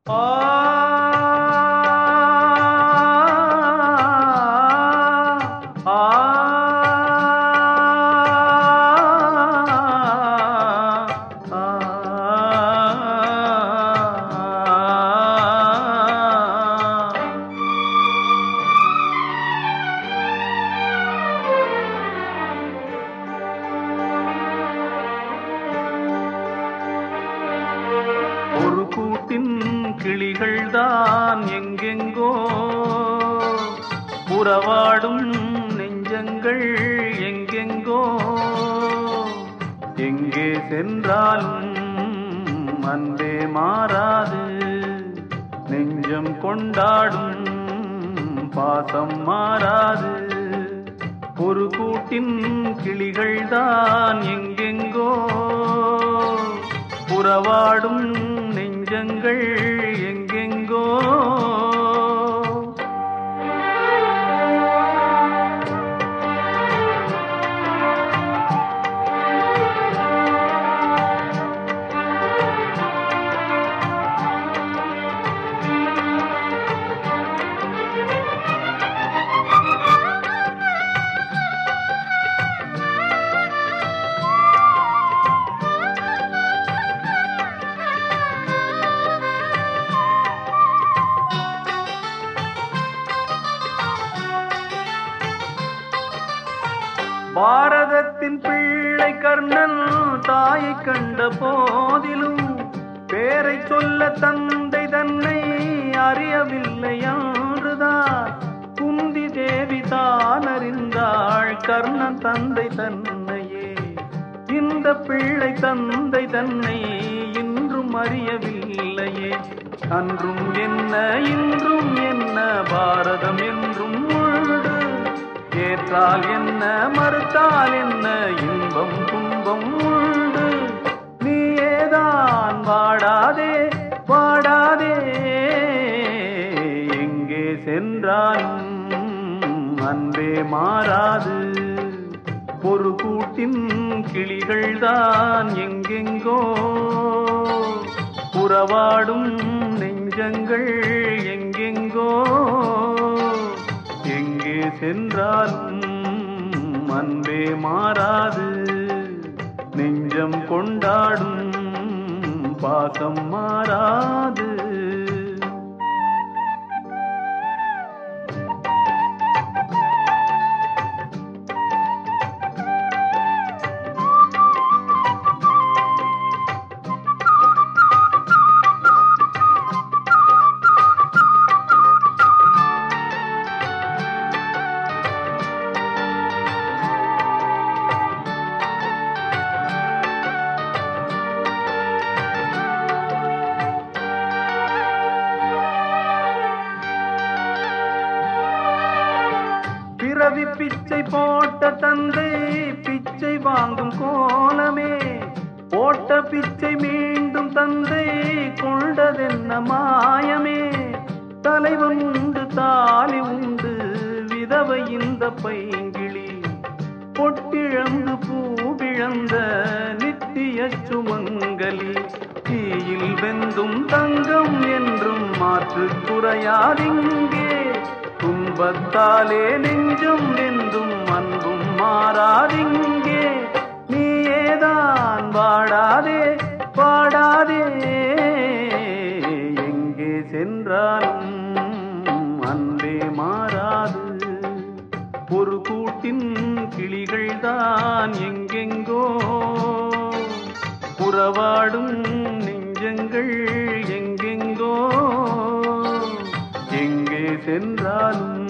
ஒரு கூட்டின் கிளிகள் தான் எங்கெங்கோ உறவாடும் நெஞ்சங்கள் எங்கெங்கோ எங்கே சென்றாலும் அன்பே மாறாது நெஞ்சம் கொண்டாடும் பாசம் மாறாது ஒரு கூட்டின் கிளிகள் தான் எங்கெங்கோ உறவாடும் நெஞ்சங்கள் எங்கெங்கோ பாரதத்தின் பிள்ளை கர்ணன் தாயை கண்ட போதிலும் பேரை சொல்ல தந்தை தன்னை அறியவில்லை என்றுதான் குந்தி தேவி தான் அறிந்தாள் கர்ணன் தந்தை தன்னையே இந்த பிள்ளை தந்தை தன்னை இன்றும் அறியவில்லையே அன்றும் என்ன இன்றும் என்ன பாரதம் என்றும் உண்டு ஏற்றால் என்ன மறுத்தால் என்ன இன்பம் துன்பம் உண்டு நீயேதான் வாடாதே வாடாதே எங்கே சென்றாலும் அன்பே மாறாது ஒரு கூட்டின் கிளிகள் தான் எங்கெங்கோ உறவாடும் நெஞ்சங்கள் எங்கெங்கோ எங்கே சென்றாலும் அன்பே மாறாது நெஞ்சம் கொண்டாடும் பாசம் மாறாது பிறவி பிச்சை போட்ட தந்தை பிச்சை வாங்கும் கோலமே போட்ட பிச்சை மீண்டும் தந்தை கொண்டதென்ன மாயமே தலைவன் உண்டு தாலி உண்டு விதவை இந்த பைங்கிளி பொட்டிழந்து பூவிழந்த நித்திய சுமங்கலி தீயில் வெந்தும் தங்கம் என்றும் மாற்று குறையாதிங்கே துன்பத்தாலே நெஞ்சும் வெந்தும் அன்பும் மாறாதிங்கே நீயேதான் வாடாதே பாடாதே எங்கே சென்றாலும் அன்பே மாறாது ஒரு கூட்டின் கிளிகள் தான் எங்கெங்கோ உறவாடும் நெஞ்சங்கள் எங்கெங்கோ எங்கே சென்றாலும்